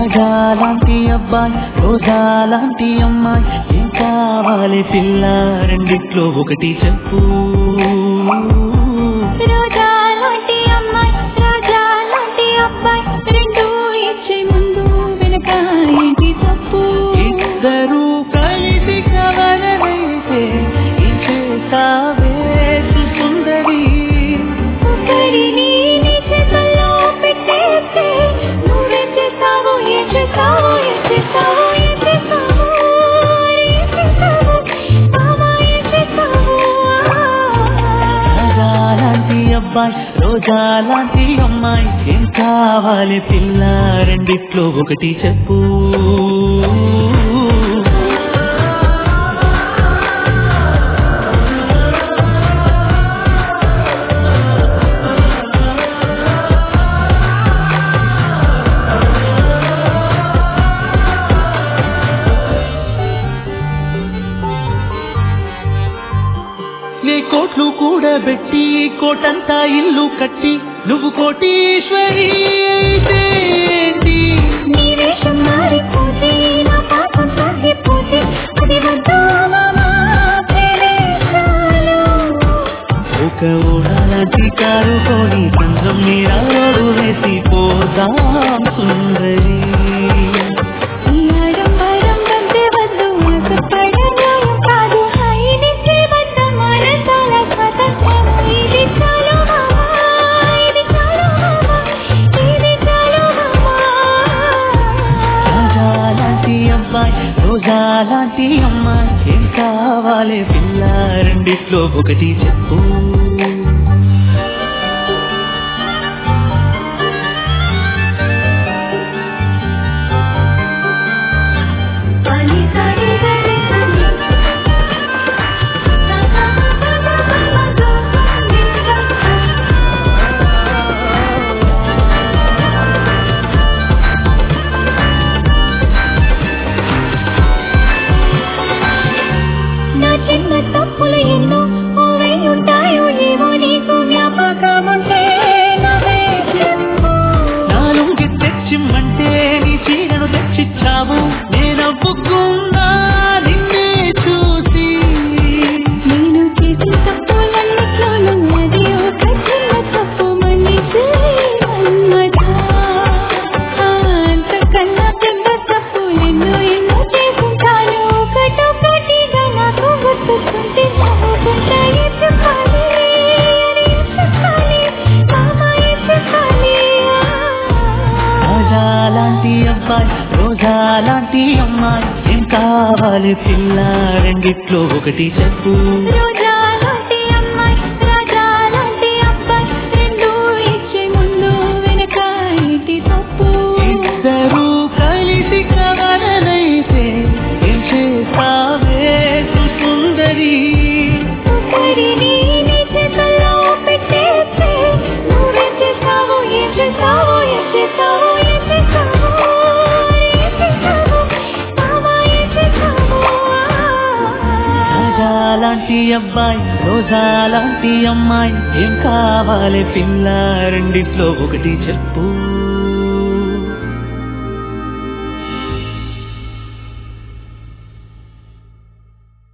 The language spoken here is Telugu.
రాజా లాంటి అబ్బాయి రోజా లాంటి అమ్మాయి ఏం కావాలి పిల్ల రెండిట్లో ఒకటి చెప్పు రోజా లాంటి అమ్మాయి రాజా లాంటి అబ్బాయి రెండు ఇచ్చే ముందు వెనక ఏంటి తప్పు ఇద్దరు కలిసి కవలనైతే ఏం చేస్తావే సుందరి ఒకరిని నీ చేతుల్లో పెట్టేస్తే నువ్వేం చేస్తావో ఏం చేస్తావో ఏం చేస్తావో ఏం చేస్తావో ఏం చేస్తావో మామ ఏం చేస్తావో రాజా లాంటి అబ్బాయి రోజా లాంటి అమ్మాయి ఏం కావాలి పిల్ల రెండిట్లో ఒకటి చెప్పు నీ కోట్లు కూడా పెట్టి కోటంతా ఇల్లు కట్టి నువ్వు కోటీశ్వరి అయితే ఏంటి? నీ వేషం మారిపోతే నా పాపం సాగిపోతే అది వద్దు మామా ప్రేరేషాలు ఒక ఊహలాంటి కారు కొని చంద్రం నీరాడు వేసి పోదాం సుందరి ఈ ఆడంబరం కంటే వద్దు ఆశపడడం న్యాయం కాదు హాయినిచ్చే బద్దం మనసాల స్వతంత్రం ఇది చాలు మామా ఇది చాలు మామా ఇది చాలు మామా రాజా లాంటి అబ్బాయి రోజా లాంటి అమ్మాయి ఏం కావాలి పిల్ల రెండిట్లో ఒకటి చెప్పు పని సరి గరి సరి నా చిన్న తప్పులు ఎన్నో ఓవై ఉంటాయో ఏమో నీకు జ్ఞాపకం ఉంటే నవ్వే చెప్పు నాలుగు తెచ్చిమ్మంటే నీ చీరను తెచ్చిచ్చావు నేనవ్వుకున్నా నిన్నే చూసి నేను చేసిన తప్పులన్నిట్లోనూ అది ఒక చిన్న తప్పు మన్నించే మన్మథా. అంతకన్నా పెద్ద తప్పులెన్నో ఎన్నో చేసుంటాను. ఒకటొకటిగా నాకు గుర్తుకుంటే నవ్వుకుంటా ఎత్తుకోవాలి, అని ఎత్తుకోవాలి, మామ ఎత్తుకోవాలి. రాజా లాంటి అబ్బాయి రోజా లాంటి అమ్మాయి ఏం కావాలి పిల్ల రెండిట్లో ఒకటి చెప్పు రోజా లాంటి అమ్మాయి, రాజా లాంటి అబ్బాయి, రెండూ ఇచ్చే ముందు వెనక ఏంటి తప్పు ఇద్దరు కలిసి కవలనైతే ఏం చేస్తావే సుందరి ఒకరిని నీ చేతుల్లో పెట్టేస్తే నువ్వేం చేస్తావో ఏం చేస్తావో ఏం చేస్తావో ఏం చేస్తావో ఏం చేస్తావో మామ ఏం చేస్తావో రాజా లాంటి అబ్బాయి రోజా లాంటి అమ్మాయి ఏం కావాలి పిల్ల రెండిట్లో ఒకటి చెప్పు